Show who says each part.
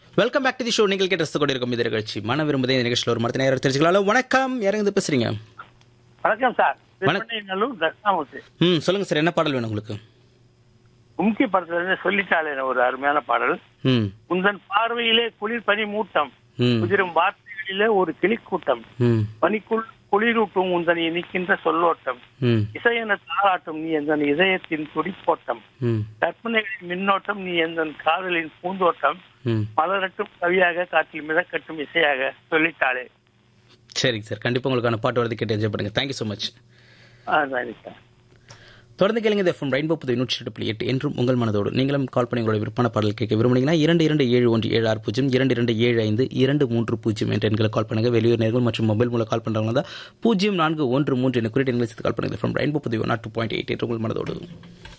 Speaker 1: Welcome back to the show நீங்கள் கேட்டு ரசித்துக் கொண்டிருக்கும் இந்த நிகழ்ச்சி மன விரும்புதே இந்த நிகழ்ச்சியில் ஒரு மரத்தை நேரம் தெரிஞ்சுக்கலாம் வணக்கம் யாருங்க பேசுறீங்க
Speaker 2: வணக்கம் சார்
Speaker 1: வணக்கம்.
Speaker 2: திருப்பணிநல்லூர் தட்சிணாமூர்த்தி
Speaker 1: ம் சொல்லுங்க சார் என்ன பாடல் வேணும் உங்களுக்கு
Speaker 2: கும்கி படத்துல இருந்து சொல்லிட்டாலே ஒரு அருமையான பாடல்
Speaker 1: ம்
Speaker 2: உந்தன் பார்வையிலே குளிர் பனி மூட்டம்
Speaker 1: ம்
Speaker 2: உதிரும் வார்த்தைகளிலே ஒரு கிளிக்கூட்டம்
Speaker 1: ம்
Speaker 2: பனிக்குள் குளிரூட்டும் உந்தன் இனிக்கின்ற சொல்லோட்டம்
Speaker 1: ம்
Speaker 2: இசையென தாளாட்டும் நீ எந்தன் இதயத்தின் துடிப்போட்டம்
Speaker 1: ம்
Speaker 2: கற்பனைகளின் மின்னோட்டம் நீ எந்தன் காதலின் பூந்தோட்டம்
Speaker 1: ம்
Speaker 2: மலரட்டும் கவியாக காற்றில் மிதக்கட்டும் இசையாக சொல்லிட்டாளே
Speaker 1: சரிங்க சார் கண்டிப்பாக உங்களுக்கான பாட்டு வரது கேட்டு என்ஜாய் பண்ணுங்க தேங்க்யூ ஸோ மச்
Speaker 2: அதான் சார்
Speaker 1: தொடர்ந்து கேளுங்க இந்த எஃப்எம் ரெயின்போ புது நூற்றி எட்டு புள்ளி எட்டு என்றும் உங்கள் மனதோடு நீங்களும் கால் பண்ணி உங்களோட விற்பன பாடல் கேட்க விரும்புனீங்கன்னா இரண்டு இரண்டு ஏழு ஒன்று ஏழு ஆறு பூஜ்ஜியம் இரண்டு இரண்டு ஏழு ஐந்து இரண்டு மூன்று பூஜ்ஜியம் என்ற எண்களை கால் பண்ணுங்க வெளியூர் நேர்கள் மற்றும் மொபைல் மூலம் கால் பண்ணுறவங்க தான் பூஜ்ஜியம் நான்கு ஒன்று மூன்று என்ற குறிப்பிட்ட எண்களை சேர்த்து கால் பண்ணுங்க எஃப்எம் ரெயின்போ புது நாட்டு பாயிண்ட் எயிட் என்று உங்கள் மனதோடு